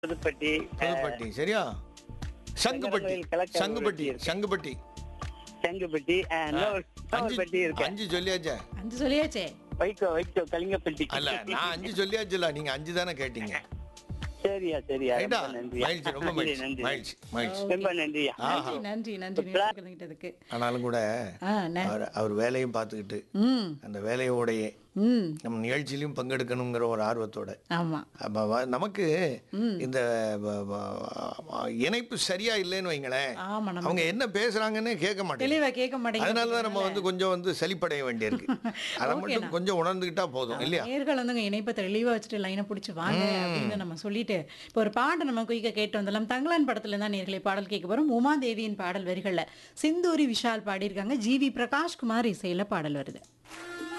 புதுப்பட்டி புதுப்பட்டி சரியா சங்குப்பட்டி வெங்கடமயில் கலக்க சங்குப்பட்டி இருக்கு. சங்குப்பட்டி செங்குப்பட்டி இன்னொரு அஞ்சு பட்டி இருக்கு அஞ்சு சொல்லியாச்சே அஞ்சு சொல்லியாச்சே வைக்கோ வைக்கோ கலிங்கப்பட்டி அல்ல நான் அஞ்சு சொல்லியாச்சுல நீங்க அஞ்சு தானே கேட்டீங்க சரியா சரியா ரைட்டா ரொம்ப நன்றியா மகிழ்ச்சி ரொம்ப நன்றி, மகிழ்ச்சி நன்றி மகிழ்ச்சி மகிழ்ச்சி ரொம்ப நன்றியா ஆஹா நன்றி நன்றி நன்றி கலந்துக்கிட்டதுக்கு ஆனாலும் கூட ஆ ந- அவர் அவர் வேலையும் பார்த்துக்கிட்டு ம் அந்த வேலையோடையே ம் நம்ம நிகழ்ச்சியிலையும் பங்கெடுக்கணுங்கிற ஒரு ஆர்வத்தோட ஆமா அப்ப வ- நமக்கு இந்த வ- வ- இணைப்பு சரியா இல்லைன்னு வைங்களேன் ஆமா நம்ம அவங்க என்ன பேசுறாங்கன்னு கேட்க மாட்டேங்க தெளிவா கேட்க மாட்டேங்குது அதனால தான் நம்ம வந்து கொஞ்சம் வந்து சலிப்படைய வேண்டியிருக்கு அதை மட்டும் கொஞ்சம் உணர்ந்துக்கிட்டா போதும் இல்லையா நேர்கள் வந்து இணைப்பை தெளிவா வச்சுட்டு லைனை பிடிச்சி வாங்க அப்படின்னு நம்ம சொல்லிட்டு இப்போ ஒரு பாட்டு நம்ம குயிக்க கேட்டு வந்துடலாம் தங்கலான் படத்துல தான் நேர்களை பாடல் கேட்க போறோம் உமாதேவியின் பாடல் வரிகள்ல சிந்தூரி விஷால் பாடியிருக்காங்க ஜி வி பிரகாஷ்குமார் இசையில பாடல் வருது